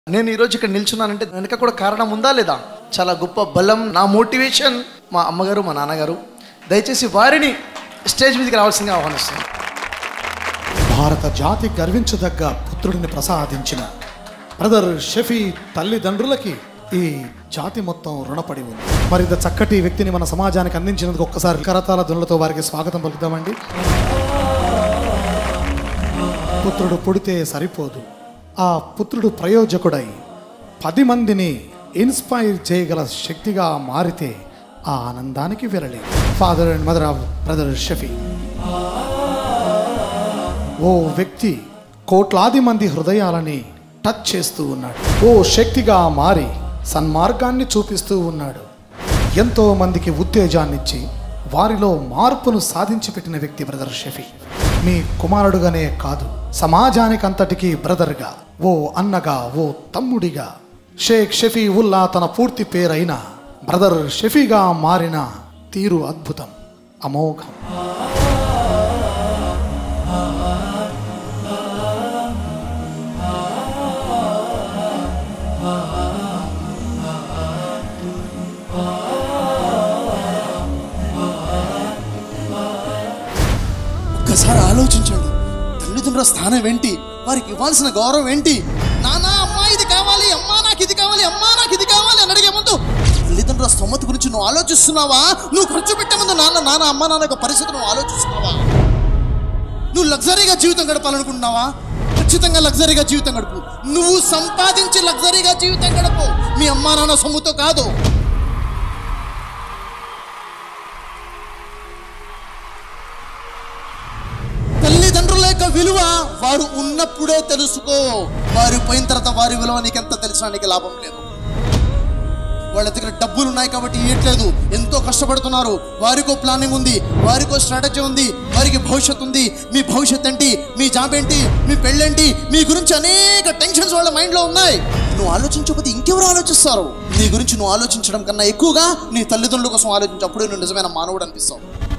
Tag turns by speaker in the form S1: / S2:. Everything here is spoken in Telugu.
S1: నేను ఈరోజు ఇక్కడ నిల్చున్నానంటే వెనక కూడా కారణం ఉందా లేదా చాలా గొప్ప బలం నా మోటివేషన్ మా అమ్మగారు మా నాన్నగారు దయచేసి వారిని స్టేజ్ మీదకి రావాల్సిందిగా ఆహ్వానిస్తున్నాను
S2: భారత జాతి గర్వించదగ్గ పుత్రుడిని ప్రసాదించిన బ్రదర్ షఫీ తల్లిదండ్రులకి ఈ జాతి మొత్తం రుణపడి ఉంది మరి ఇంత చక్కటి వ్యక్తిని మన సమాజానికి అందించినందుకు ఒక్కసారి కరతాల దునులతో వారికి స్వాగతం పలుకుదామండి పుత్రుడు పుడితే సరిపోదు ఆ పుత్రుడు ప్రయోజకుడై పది మందిని ఇన్స్పైర్ చేయగల శక్తిగా మారితే ఆ ఆనందానికి విరలి father and mother of brother Shafi ఓ వ్యక్తి కోట్లాది మంది హృదయాలని టచ్ చేస్తూ ఉన్నాడు ఓ శక్తిగా మారి సన్మార్గాన్ని చూపిస్తూ ఉన్నాడు ఎంతో మందికి ఉత్తేజాన్నిచ్చి వారిలో మార్పును సాధించి పెట్టిన వ్యక్తి బ్రదర్ షఫీ మీ కుమారుడుగానే కాదు సమాజానికి అంతటికీ బ్రదర్గా ఓ అన్నగా ఓ తమ్ముడిగా షేక్ షఫీ ఉల్లా తన పూర్తి పేరైన బ్రదర్ షఫీగా మారిన తీరు అద్భుతం అమోఘం
S3: ఒక్కసారి ఆలోచించండి తల్లిదండ్రుల స్థానం ఏంటి వారికి ఇవ్వాల్సిన గౌరవం ఏంటి నానా అమ్మా ఇది కావాలి అమ్మా నాకు ఇది కావాలి అమ్మా నాకు ఇది కావాలి అని అడిగే ముందు తల్లిదండ్రుల స్తోమత గురించి నువ్వు ఆలోచిస్తున్నావా నువ్వు ఖర్చు పెట్టే ముందు నాన్న నాన్న అమ్మ నాన్న యొక్క పరిస్థితి నువ్వు ఆలోచిస్తున్నావా నువ్వు లగ్జరీగా జీవితం గడపాలనుకుంటున్నావా ఖచ్చితంగా లగ్జరీగా జీవితం గడుపు నువ్వు సంపాదించి లగ్జరీగా జీవితం గడుపు మీ అమ్మా నాన్న సొమ్ముతో కాదు తల్లిదండ్రుల యొక్క విలువ వారు ఉన్నప్పుడే తెలుసుకో వారు పోయిన తర్వాత వారి విలువ నీకెంత తెలిసినా నీకు లాభం లేదు వాళ్ళ దగ్గర డబ్బులు ఉన్నాయి కాబట్టి ఇవ్వట్లేదు ఎంతో కష్టపడుతున్నారు వారికో ప్లానింగ్ ఉంది వారికో స్ట్రాటజీ ఉంది వారికి భవిష్యత్తు ఉంది మీ భవిష్యత్ ఏంటి మీ జాబ్ ఏంటి మీ పెళ్ళేంటి మీ గురించి అనేక టెన్షన్స్ వాళ్ళ మైండ్లో ఉన్నాయి నువ్వు ఆలోచించకపోతే ఇంకెవరు ఆలోచిస్తారు నీ గురించి నువ్వు ఆలోచించడం కన్నా ఎక్కువగా నీ తల్లిదండ్రుల కోసం ఆలోచించి అప్పుడే నువ్వు నిజమైన మానవుడు అనిపిస్తావు